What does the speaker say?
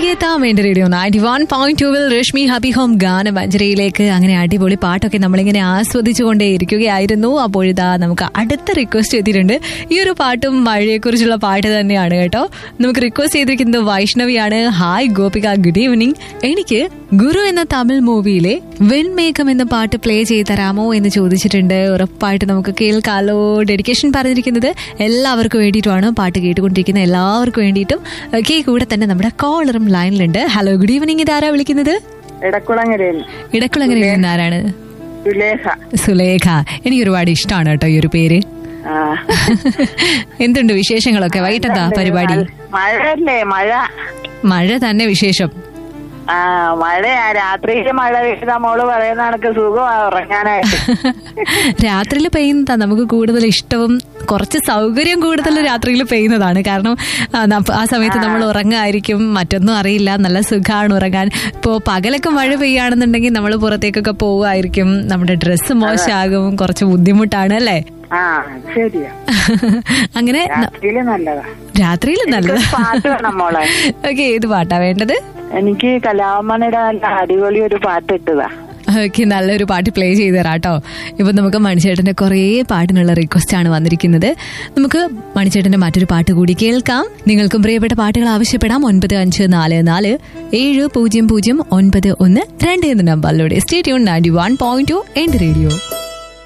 തിരികെ എത്താം എന്റെ റേഡിയോ നയൻറ്റി വൺ പോയിന്റ് ടൂവിൽ രശ്മി ഹാപ്പി ഹോം ഗാന മഞ്ജരിയിലേക്ക് അങ്ങനെ അടിപൊളി പാട്ടൊക്കെ നമ്മളിങ്ങനെ ആസ്വദിച്ചുകൊണ്ടേ ഇരിക്കുകയായിരുന്നു അപ്പോഴിതാ നമുക്ക് അടുത്ത റിക്വസ്റ്റ് എത്തിയിട്ടുണ്ട് ഈ ഒരു പാട്ടും മഴയെക്കുറിച്ചുള്ള പാട്ട് തന്നെയാണ് കേട്ടോ നമുക്ക് റിക്വസ്റ്റ് ചെയ്തിരിക്കുന്നത് വൈഷ്ണവിയാണ് ഹായ് ഗോപിക ഗുഡ് ഈവനിങ് എനിക്ക് ഗുരു എന്ന തമിഴ് മൂവിയിലെ വെൺമേഘം എന്ന പാട്ട് പ്ലേ ചെയ്ത് തരാമോ എന്ന് ചോദിച്ചിട്ടുണ്ട് ഉറപ്പായിട്ട് നമുക്ക് കേൾക്കാലോ ഡെഡിക്കേഷൻ പറഞ്ഞിരിക്കുന്നത് എല്ലാവർക്കും വേണ്ടിയിട്ടുമാണ് പാട്ട് കേട്ടുകൊണ്ടിരിക്കുന്ന എല്ലാവർക്കും വേണ്ടിയിട്ടും ഒക്കെ കൂടെ തന്നെ നമ്മുടെ കോളറും ലൈനിലുണ്ട് ഹലോ ഗുഡ് ഈവനിങ് ഇതാരാ വിളിക്കുന്നത് ഇടക്കുളങ്ങരയിൽ ഇടക്കുളങ്ങരയിൽ നിന്ന് ആരാണ് സുലേഖ സുലേഖ എനിക്ക് ഒരുപാട് ഇഷ്ടമാണ് കേട്ടോ ഈ ഒരു പേര് ആ. എന്തുണ്ട് വിശേഷങ്ങളൊക്കെ വൈകിട്ടെന്താ പരിപാടി മഴയല്ലേ മഴ മഴ തന്നെ വിശേഷം ആ മഴയാ രാത്രിയിൽ മഴ പെയ്ത മോള് പറയുന്ന കണക്ക് സുഖമാ ഉറങ്ങാനായിട്ട് രാത്രിയിൽ പെയ്യുന്നതാ നമുക്ക് കൂടുതൽ ഇഷ്ടവും കുറച്ച് സൗകര്യം കൂടുതൽ രാത്രിയിൽ പെയ്യുന്നതാണ് കാരണം ആ, ന- ആ സമയത്ത് നമ്മൾ ഉറങ്ങായിരിക്കും മറ്റൊന്നും അറിയില്ല നല്ല സുഖമാണ് ഉറങ്ങാൻ ഇപ്പോ പകലൊക്കെ മഴ പെയ്യാണെന്നുണ്ടെങ്കിൽ നമ്മൾ പുറത്തേക്കൊക്കെ പോവുമായിരിക്കും നമ്മുടെ ഡ്രസ്സ് മോശമാകും കുറച്ച് ബുദ്ധിമുട്ടാണ് അല്ലേ ആ ശരിയാ അങ്ങനെ രാത്രിയില് നല്ലതാ രാത്രിയിൽ നല്ലത് എനിക്കൊരു പാട്ട് വേണം മോളെ ഓക്കെ ഏത് പാട്ടാ വേണ്ടത് എനിക്ക് കലാമണിയുടെ നല്ല അടിപൊളി ഒരു പാട്ട് ഇട്ടതാ ഓക്കെ നല്ലൊരു പാട്ട് പ്ലേ ചെയ്ത് തരാം കേട്ടോ ഇപ്പൊ നമുക്ക് മണിച്ചേട്ടന്റെ കുറേ പാട്ടിനുള്ള റിക്വസ്റ്റ് ആണ് വന്നിരിക്കുന്നത് നമുക്ക് മണിച്ചേട്ടന്റെ മറ്റൊരു പാട്ട് കൂടി കേൾക്കാം നിങ്ങൾക്കും പ്രിയപ്പെട്ട പാട്ടുകൾ ആവശ്യപ്പെടാം ഒൻപത് അഞ്ച് നാല് നാല് ഏഴ് പൂജ്യം പൂജ്യം ഒൻപത് ഒന്ന് രണ്ട് എന്ന നമ്പറിലൂടെ stay tuned ninety one point two എന്റെ റേഡിയോ